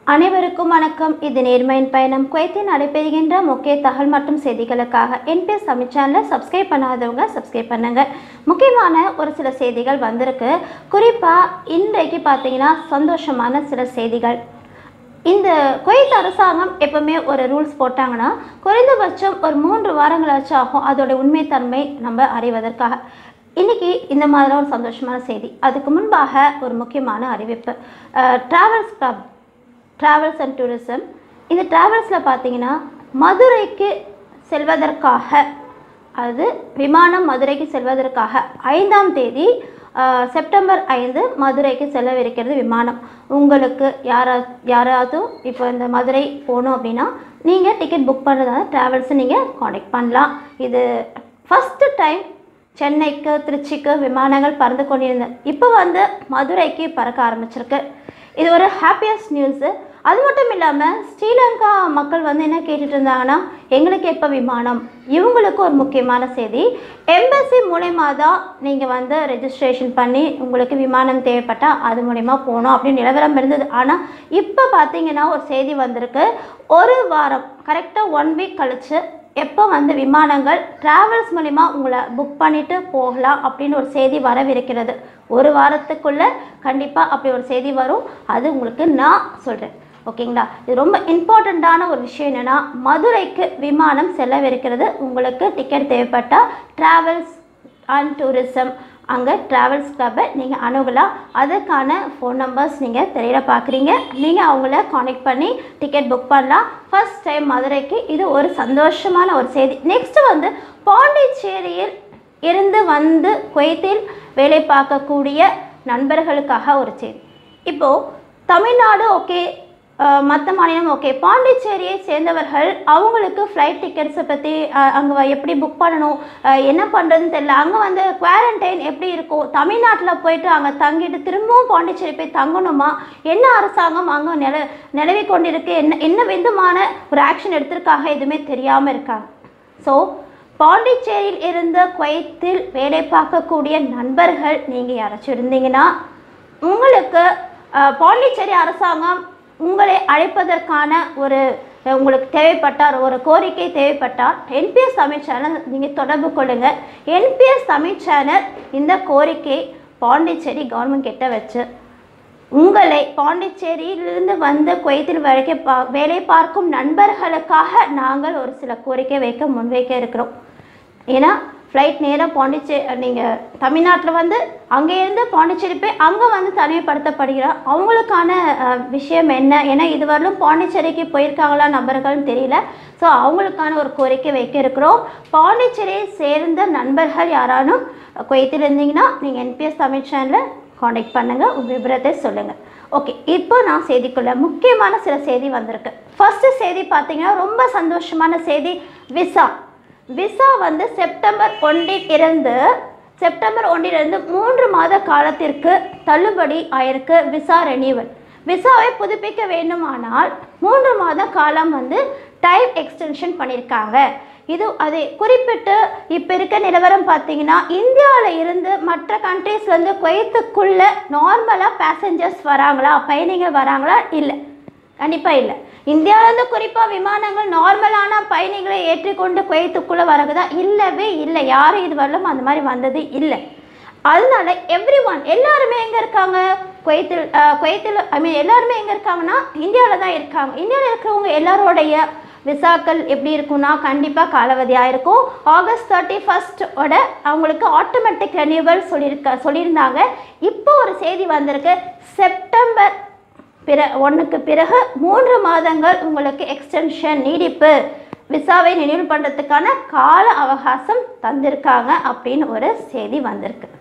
அனைவருக்கும் வணக்கம் இது நேர்மையின் பயணம் குவைத்தில் நடைபெறுகின்ற முக்கிய தகவல் மற்றும் செய்திகளுக்காக என்பிஎஸ் தமிழ் சேனலை சப்ஸ்கிரைப் பண்ணாதவங்க சப்ஸ்கிரைப் பண்ணுங்க முக்கியமான ஒரு சில செய்திகள் வந்திருக்கு குறிப்பாக இன்றைக்கு பார்த்தீங்கன்னா சந்தோஷமான சில செய்திகள் இந்த குவைத் அரசாங்கம் எப்பவுமே ஒரு ரூல்ஸ் போட்டாங்கன்னா குறைந்தபட்சம் ஒரு மூன்று வாரங்களாச்சும் ஆகும் அதோட உண்மைத்தன்மை நம்ம அறிவதற்காக இன்னைக்கு இந்த மாதிரி ஒரு சந்தோஷமான செய்தி அதுக்கு முன்பாக ஒரு முக்கியமான அறிவிப்பு travels club travels and tourism இந்த ட்ராவல்ஸில் பார்த்தீங்கன்னா மதுரைக்கு செல்வதற்காக அது விமானம் மதுரைக்கு செல்வதற்காக ஐந்தாம் தேதி அஹ், செப்டம்பர் ஐந்து மதுரைக்கு செல்லவிருக்கிறது விமானம் உங்களுக்கு யாரா யாராவது இப்போ இந்த மதுரை போகணும் அப்படின்னா நீங்கள் டிக்கெட் புக் பண்ணுறதா ட்ராவல்ஸை நீங்கள் காண்டாக்ட் பண்ணலாம் இது ஃபஸ்ட்டு டைம் சென்னைக்கு திருச்சிக்கு விமானங்கள் பறந்து கொண்டிருந்த இப்போ வந்து மதுரைக்கு பறக்க ஆரம்பிச்சிருக்கு இது ஒரு ஹாப்பியஸ்ட் நியூஸு அது மட்டும் இல்லாமல் ஸ்ரீலங்கா மக்கள் வந்து என்ன கேட்டுட்டு இருந்தாங்கன்னா எங்களுக்கு எப்போ விமானம் இவங்களுக்கு ஒரு முக்கியமான செய்தி எம்பசி மூலயமா தான் நீங்கள் வந்து ரெஜிஸ்ட்ரேஷன் பண்ணி உங்களுக்கு விமானம் தேவைப்பட்டால் அது மூலயமா போகணும் அப்படின்னு நிலவரம் இருந்தது ஆனால் இப்போ பார்த்தீங்கன்னா ஒரு செய்தி வந்திருக்கு ஒரு வாரம் கரெக்டாக ஒன் வீக் கழிச்சு எப்போ வந்து விமானங்கள் டிராவல்ஸ் மூலிமா உங்களை புக் பண்ணிட்டு போகலாம் அப்படின்னு ஒரு செய்தி வரவிருக்கிறது ஒரு வாரத்துக்குள்ளே கண்டிப்பாக அப்படி ஒரு செய்தி வரும் அது உங்களுக்கு நான் சொல்கிறேன் ஓகேங்களா இது ரொம்ப இம்பார்ட்டண்ட்டான ஒரு விஷயம் என்னென்னா மதுரைக்கு விமானம் செல்லவிருக்கிறது உங்களுக்கு டிக்கெட் தேவைப்பட்டால் ட்ராவல்ஸ் அண்ட் டூரிசம் அங்கே ட்ராவல்ஸ் கிளப்பை நீங்கள் அணுகலாம் அதுக்கான ஃபோன் நம்பர்ஸ் நீங்கள் தெரியல பார்க்குறீங்க நீங்கள் அவங்கள காண்டாக்ட் பண்ணி டிக்கெட் புக் பண்ணலாம் ஃபர்ஸ்ட் டைம் மதுரைக்கு இது ஒரு சந்தோஷமான ஒரு செய்தி நெக்ஸ்ட் வந்து பாண்டிச்சேரியில் இருந்து வந்து குவைத்தில் வேலை பார்க்கக்கூடிய நண்பர்களுக்காக ஒரு செய்தி இப்போது தமிழ்நாடு ஓகே மற்ற மாநிலம் ஓகே பாண்டிச்சேரியை சேர்ந்தவர்கள் அவங்களுக்கு ஃப்ளைட் டிக்கெட்ஸை பற்றி அங்கே எப்படி புக் பண்ணணும் அஹ், என்ன பண்ணுறதுன்னு தெரியல அங்கே வந்து குவாரண்டைன் எப்படி இருக்கும் தமிழ்நாட்டில் போயிட்டு அங்கே தங்கிட்டு திரும்பவும் பாண்டிச்சேரி போய் தங்கணுமா என்ன அரசாங்கம் அங்கே நில நிலவி கொண்டிருக்கு என்ன என்ன விதமான ஒரு ஆக்ஷன் எடுத்திருக்காங்க எதுவுமே தெரியாமல் இருக்காங்க ஸோ பாண்டிச்சேரியில் இருந்த குவைத்தில் வேலை பார்க்கக்கூடிய நண்பர்கள் நீங்கள் யாராச்சும் இருந்தீங்கன்னா உங்களுக்கு அஹ், பாண்டிச்சேரி அரசாங்கம் உங்களை அழைப்பதற்கான ஒரு அஹ், உங்களுக்கு தேவைப்பட்டால் ஒரு கோரிக்கை தேவைப்பட்டால் என்பிஎஸ் தமிழ் சேனல் நீங்கள் தொடர்பு கொள்ளுங்கள் என்பிஎஸ் தமிழ் சேனல் இந்த கோரிக்கை பாண்டிச்சேரி கவர்மெண்ட் கிட்ட வச்சு உங்களை பாண்டிச்சேரியிலிருந்து வந்து குவைத்தில் வேலைக்கு பா வேலை பார்க்கும் நண்பர்களுக்காக நாங்கள் ஒரு சில கோரிக்கை வைக்க முன்வைக்க இருக்கிறோம் ஏன்னா ஃப்ளைட் நேராக பாண்டிச்சேரி நீங்கள் தமிழ்நாட்டில் வந்து அங்கேருந்து பாண்டிச்சேரி போய் அங்கே வந்து தனிமைப்படுத்தப்படுகிறார் அவங்களுக்கான அஹ், விஷயம் என்ன ஏன்னா இதுவரையிலும் பாண்டிச்சேரிக்கு போயிருக்காங்களா நபர்கள்னு தெரியல ஸோ அவங்களுக்கான ஒரு கோரிக்கை வைக்க இருக்கிறோம் பாண்டிச்சேரியை சேர்ந்த நண்பர்கள் யாரானும் குவைத்தில் இருந்தீங்கன்னா நீங்கள் என்பிஎஸ் தமிழ் சேனலில் காண்டாக்ட் பண்ணுங்கள் உங்கள் விவரத்தை சொல்லுங்கள் ஓகே இப்போ நான் செய்திக்குள்ள முக்கியமான சில செய்தி வந்திருக்கு ஃபர்ஸ்ட் செய்தி பார்த்தீங்கன்னா ரொம்ப சந்தோஷமான செய்தி விசா விசா வந்து செப்டம்பர் ஒன்றில் இருந்து செப்டம்பர் ஒன்றிலிருந்து மூன்று மாத காலத்திற்கு தள்ளுபடி ஆயிருக்கு விசா ரெனியூவல் விசாவை புதுப்பிக்க வேண்டுமானால் மூன்று மாத காலம் வந்து டைம் எக்ஸ்டென்ஷன் பண்ணியிருக்காங்க இது அது குறிப்பிட்டு இப்போ இருக்க நிலவரம் பார்த்தீங்கன்னா இந்தியாவில் இருந்து மற்ற கண்ட்ரீஸ்லேருந்து குவைத்துக்குள்ளே நார்மலாக பேசஞ்சர்ஸ் வராங்களா பயணிகள் வராங்களா இல்லை கண்டிப்பாக இல்லை இந்தியாவிலேருந்து குறிப்பாக விமானங்கள் நார்மலான பயணிகளை ஏற்றிக்கொண்டு குவைத்துக்குள்ளே வரகுதா இல்லவே இல்லை யாரும் இதுவரையிலும் அந்த மாதிரி வந்தது இல்லை அதனால எவ்ரி ஒன் எல்லாருமே எங்கே இருக்காங்க குவைத்தில் அஹ், குவைத்தில் ஐ மீன் எல்லாருமே எங்கே இருக்காங்கன்னா இந்தியாவில் தான் இருக்காங்க இந்தியாவில் இருக்கிறவங்க எல்லாரோடைய விசாக்கள் எப்படி இருக்கும்னா கண்டிப்பாக காலாவதியாக இருக்கும் ஆகஸ்ட் தேர்ட்டி ஃபஸ்ட்டோட அவங்களுக்கு ஆட்டோமேட்டிக் ரெனியூவல் சொல்லியிருக்க சொல்லியிருந்தாங்க இப்போ ஒரு செய்தி வந்திருக்கு செப்டம்பர் பிற ஒன்றுக்கு பிறகு மூன்று மாதங்கள் உங்களுக்கு எக்ஸ்டென்ஷன் நீடிப்பு விசாவை நினைவு பண்ணுறதுக்கான கால அவகாசம் தந்திருக்காங்க அப்படின்னு ஒரு செய்தி வந்திருக்கு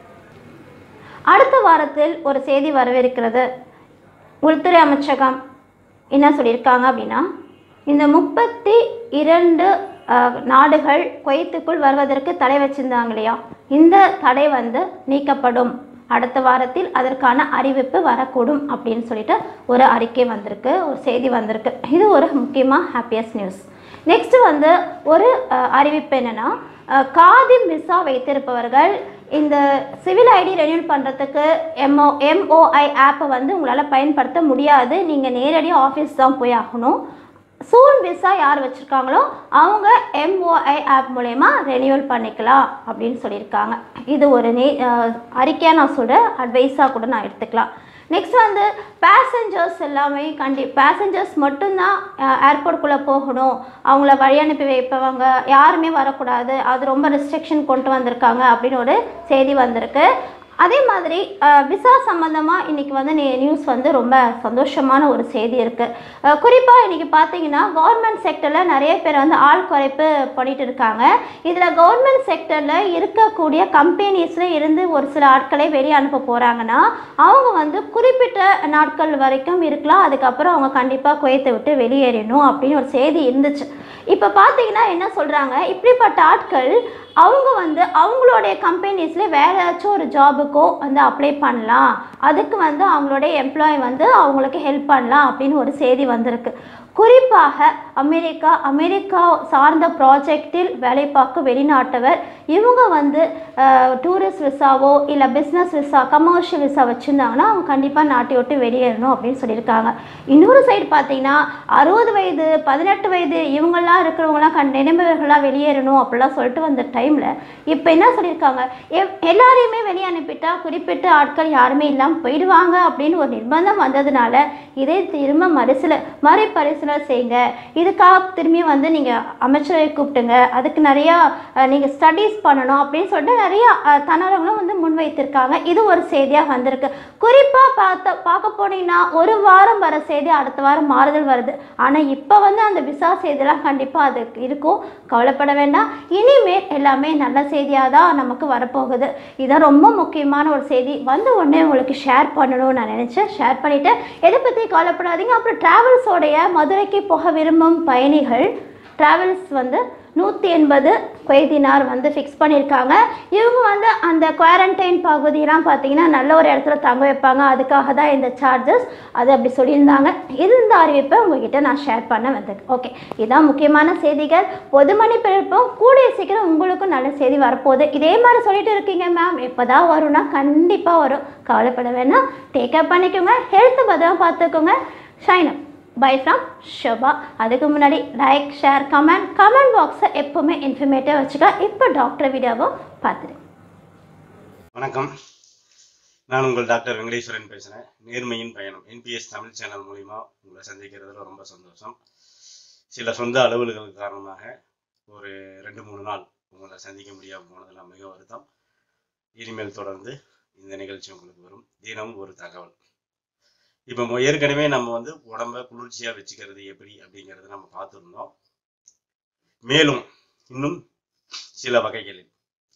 அடுத்த வாரத்தில் ஒரு செய்தி வரவிருக்கிறது உள்துறை அமைச்சகம் என்ன சொல்லியிருக்காங்க அப்படின்னா இந்த முப்பத்தி இரண்டு அஹ், நாடுகள் குவைத்துக்குள் வருவதற்கு தடை வச்சிருந்தாங்க இல்லையா இந்த தடை வந்து நீக்கப்படும் அடுத்த வாரத்தில் அதற்கான அறிவிப்பு வரக்கூடும் அப்படின்னு சொல்லிட்டு ஒரு அறிக்கை வந்திருக்கு ஒரு செய்தி வந்திருக்கு இது ஒரு முக்கியமாக ஹாப்பியஸ்ட் நியூஸ் நெக்ஸ்ட் வந்து ஒரு அஹ், அறிவிப்பு என்னன்னா அஹ், காதி விசா வைத்திருப்பவர்கள் இந்த சிவில் ஐடி ரெனியூல் பண்ணுறதுக்கு எம்ஓ எம்ஓஐ ஆப்பை வந்து உங்களால் பயன்படுத்த முடியாது நீங்கள் நேரடியாக ஆஃபீஸ் தான் போய் ஆகணும் சூன் விசா யார் வச்சுருக்காங்களோ அவங்க எம்ஓஐ ஆப் மூலயமா ரெனியூவல் பண்ணிக்கலாம் அப்படின்னு சொல்லியிருக்காங்க இது ஒரு நே அறிக்கையாக நான் சொல்கிறேன் அட்வைஸாக கூட நான் எடுத்துக்கலாம் நெக்ஸ்ட் வந்து பேசஞ்சர்ஸ் எல்லாமே கண்டி பேசஞ்சர்ஸ் மட்டும்தான் ஏர்போர்ட்குள்ளே போகணும் அவங்கள வழி அனுப்பி வைப்பவங்க யாருமே வரக்கூடாது அது ரொம்ப ரெஸ்ட்ரிக்ஷன் கொண்டு வந்திருக்காங்க அப்படின்னு ஒரு செய்தி வந்திருக்கு அதே மாதிரி விசா சம்மந்தமாக இன்றைக்கி வந்து நியூஸ் வந்து ரொம்ப சந்தோஷமான ஒரு செய்தி இருக்குது குறிப்பாக இன்றைக்கி பார்த்தீங்கன்னா கவர்மெண்ட் செக்டரில் நிறைய பேர் வந்து ஆள் குறைப்பு பண்ணிட்டு இருக்காங்க இதில் கவர்மெண்ட் செக்டரில் இருக்கக்கூடிய கம்பெனிஸில் இருந்து ஒரு சில ஆட்களை வெளியே அனுப்ப போகிறாங்கன்னா அவங்க வந்து குறிப்பிட்ட நாட்கள் வரைக்கும் இருக்கலாம் அதுக்கப்புறம் அவங்க கண்டிப்பாக குவைத்தை விட்டு வெளியேறணும் அப்படின்னு ஒரு செய்தி இருந்துச்சு இப்போ பார்த்தீங்கன்னா என்ன சொல்கிறாங்க இப்படிப்பட்ட ஆட்கள் அவங்க வந்து அவங்களுடைய கம்பெனிஸில் வேறு ஏதாச்சும் ஒரு ஜாபுக்கோ வந்து அப்ளை பண்ணலாம் அதுக்கு வந்து அவங்களுடைய எம்ப்ளாயி வந்து அவங்களுக்கு ஹெல்ப் பண்ணலாம் அப்படின்னு ஒரு செய்தி வந்திருக்கு குறிப்பாக அமெரிக்கா அமெரிக்கா சார்ந்த ப்ராஜெக்டில் வேலை பார்க்கும் வெளிநாட்டவர் இவங்க வந்து டூரிஸ்ட் விசாவோ இல்லை பிஸ்னஸ் விசா கமர்ஷியல் விசா வச்சுருந்தாங்கன்னா அவங்க கண்டிப்பாக நாட்டை விட்டு வெளியேறணும் அப்படின்னு சொல்லியிருக்காங்க இன்னொரு சைடு பார்த்தீங்கன்னா அறுபது வயது பதினெட்டு வயது இவங்கெல்லாம் இருக்கிறவங்களாம் கண் நினைந்தவர்களாக வெளியேறணும் அப்படிலாம் சொல்லிட்டு வந்த டைமில் இப்போ என்ன சொல்லியிருக்காங்க எவ் எல்லாரையுமே வெளியே அனுப்பிட்டா குறிப்பிட்ட ஆட்கள் யாருமே இல்லாமல் போயிடுவாங்க அப்படின்னு ஒரு நிர்பந்தம் வந்ததுனால இதை திரும்ப மறுசில மறுபரிசீலனை செய்யுங்க இதுக்காக திரும்பி வந்து நீங்கள் அமைச்சரை கூப்பிட்டுங்க அதுக்கு நிறையா நீங்கள் ஸ்டடீஸ் பண்ணணும் அப்படின்னு சொல்லிட்டு நிறையா அஹ், தன்னலங்களும் வந்து முன்வைத்திருக்காங்க இது ஒரு செய்தியாக வந்திருக்கு குறிப்பாக பார்த்த பார்க்க போனீங்கன்னா ஒரு வாரம் வர செய்தி அடுத்த வாரம் மாறுதல் வருது ஆனால் இப்போ வந்து அந்த விசா செய்திலாம் கண்டிப்பாக அது இருக்கும் கவலைப்பட வேண்டாம் இனிமேல் எல்லாமே நல்ல செய்தியாக தான் நமக்கு வரப்போகுது இதான் ரொம்ப முக்கியமான ஒரு செய்தி வந்த உடனே உங்களுக்கு ஷேர் பண்ணணும்னு நான் நினச்சேன் ஷேர் பண்ணிவிட்டு எதை பற்றி கவலைப்படாதீங்க அப்புறம் ட்ராவல்ஸோடைய மதுரைக்கு போக விரும்பும் பயணிகள் ட்ராவல்ஸ் வந்து நூற்றி எண்பது குவைதினார் வந்து ஃபிக்ஸ் பண்ணியிருக்காங்க இவங்க வந்து அந்த குவாரண்டைன் பகுதியெலாம் பார்த்தீங்கன்னா நல்ல ஒரு இடத்துல தங்க வைப்பாங்க அதுக்காக தான் இந்த சார்ஜஸ் அது அப்படி சொல்லியிருந்தாங்க இது இந்த அறிவிப்பை உங்ககிட்ட நான் ஷேர் பண்ண வந்தது ஓகே இதுதான் முக்கியமான செய்திகள் பொதுமணி பிறப்பும் கூடிய சீக்கிரம் உங்களுக்கும் நல்ல செய்தி வரப்போகுது இதே மாதிரி சொல்லிட்டு இருக்கீங்க மேம் எப்போ தான் வரும்னா கண்டிப்பாக வரும் கவலைப்பட வேணாம் டேக்கப் பண்ணிக்கோங்க ஹெல்த் பத்திரமா பார்த்துக்கோங்க ஷைனம் பை ஃப்ரம் ஷோபா அதுக்கு முன்னாடி லைக் ஷேர் கமெண்ட் கமெண்ட் பாக்ஸை எப்போவுமே இன்ஃபர்மேட்டிவாக வச்சுக்க இப்போ டாக்டர் வீடியோவும் பார்த்துரு வணக்கம் நான் உங்கள் டாக்டர் வெங்கடேஸ்வரன் பேசுகிறேன் நேர்மையின் பயணம் என்பிஎஸ் தமிழ் சேனல் மூலிமா உங்களை சந்திக்கிறதுல ரொம்ப சந்தோஷம் சில சொந்த அலுவல்கள் காரணமாக ஒரு ரெண்டு மூணு நாள் உங்களை சந்திக்க முடியாமல் போனதில் மிக வருத்தம் இனிமேல் தொடர்ந்து இந்த நிகழ்ச்சி உங்களுக்கு வரும் தினம் ஒரு தகவல் இப்போ மொ- ஏற்கனவே நம்ம வந்து உடம்ப குளிர்ச்சியாக வச்சுக்கிறது எப்படி அப்படிங்கிறத நம்ம பார்த்துருந்தோம் மேலும் இன்னும் சில வகைகளில்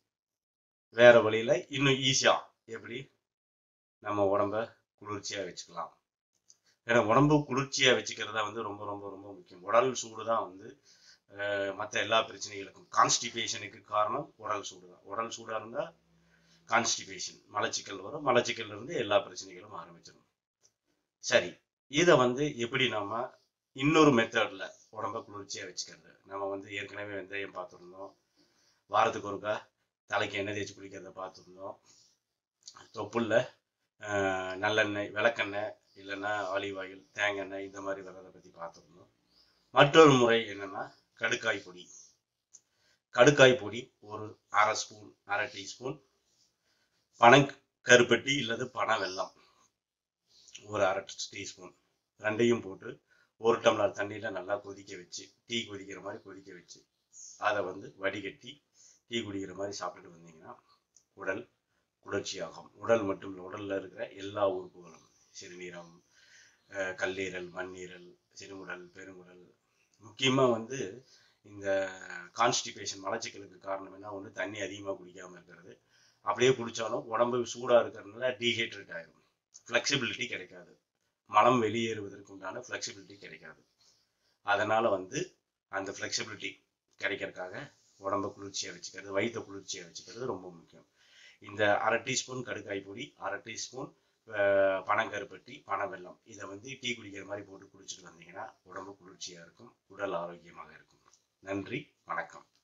வேற வழியில இன்னும் ஈஸியா எப்படி நம்ம உடம்ப குளிர்ச்சியா வச்சுக்கலாம் ஏன்னா உடம்பு குளிர்ச்சியா வச்சுக்கிறதா வந்து ரொம்ப ரொம்ப ரொம்ப முக்கியம் உடல் சூடு தான் வந்து மற்ற எல்லா பிரச்சனைகளுக்கும் கான்ஸ்டிபேஷனுக்கு காரணம் உடல் சூடு தான் உடல் சூடா இருந்தா கான்ஸ்டிபேஷன் மலச்சிக்கல் வரும் மலச்சிக்கல்ல இருந்து எல்லா பிரச்சனைகளும் ஆரம்பிச்சிடும் சரி இதை வந்து எப்படி நம்ம இன்னொரு மெத்தட்ல உடம்ப குளிர்ச்சியா வச்சுக்கிறது நம்ம வந்து ஏற்கனவே வெந்தயம் பார்த்துருந்தோம் வாரத்துக்கு ஒருக்கா தலைக்கு எண்ணெய் தேய்ச்சி குளிக்கிறத பார்த்துருந்தோம் தொப்புள்ள ஆஹ், நல்லெண்ணெய் விளக்கெண்ணெய் இல்லைன்னா ஆலிவ் ஆயில் தேங்காய் இந்த மாதிரி வர்றதை பற்றி பார்த்துருந்தோம் மற்றொரு முறை என்னன்னா கடுக்காய் பொடி கடுக்காய் பொடி ஒரு அரை ஸ்பூன் அரை டீஸ்பூன் பனை கருப்பட்டி இல்லது பனை வெல்லம் ஒரு அரை டீஸ்பூன் ரெண்டையும் போட்டு ஒரு டம்ளர் தண்ணியில் நல்லா கொதிக்க வச்சு டீ கொதிக்கிற மாதிரி கொதிக்க வச்சு அதை வந்து வடிகட்டி டீ குடிக்கிற மாதிரி சாப்பிட்டுட்டு வந்தீங்கன்னா உடல் குளிர்ச்சியாகும் உடல் மட்டும் இல்லை உடல்ல இருக்கிற எல்லா உறுப்புகளும் சிறுநீரம் அஹ் கல்லீரல் மண்ணீரல் சிறுகுடல் பெருங்குடல் முக்கியமா வந்து இந்த கான்ஸ்டிபேஷன் மலச்சிக்கலுக்கு காரணம் என்ன ஒன்று தண்ணி அதிகமாக குடிக்காம இருக்கிறது அப்படியே குடிச்சாலும் உடம்பு சூடா இருக்கிறதுனால டீஹைட்ரேட் ஆயிடும் ஃப்ளெக்சிபிலிட்டி கிடைக்காது மலம் வெளியேறுவதற்கு உண்டான ஃப்ளெக்சிபிலிட்டி கிடைக்காது அதனால வந்து அந்த ஃப்ளெக்சிபிலிட்டி கிடைக்கிறதுக்காக உடம்ப குளிர்ச்சியாக வச்சுக்கிறது வயிற்ற குளிர்ச்சியாக வச்சுக்கிறது ரொம்ப முக்கியம் இந்த அரை டீஸ்பூன் கடுக்காய் பொடி அரை டீஸ்பூன் பனங்கருப்பட்டி பனை வெல்லம் இதை வந்து டீ குடிக்கிற மாதிரி போட்டு குடிச்சிட்டு வந்தீங்கன்னா உடம்பு குளிர்ச்சியாக இருக்கும் உடல் ஆரோக்கியமாக இருக்கும் நன்றி வணக்கம்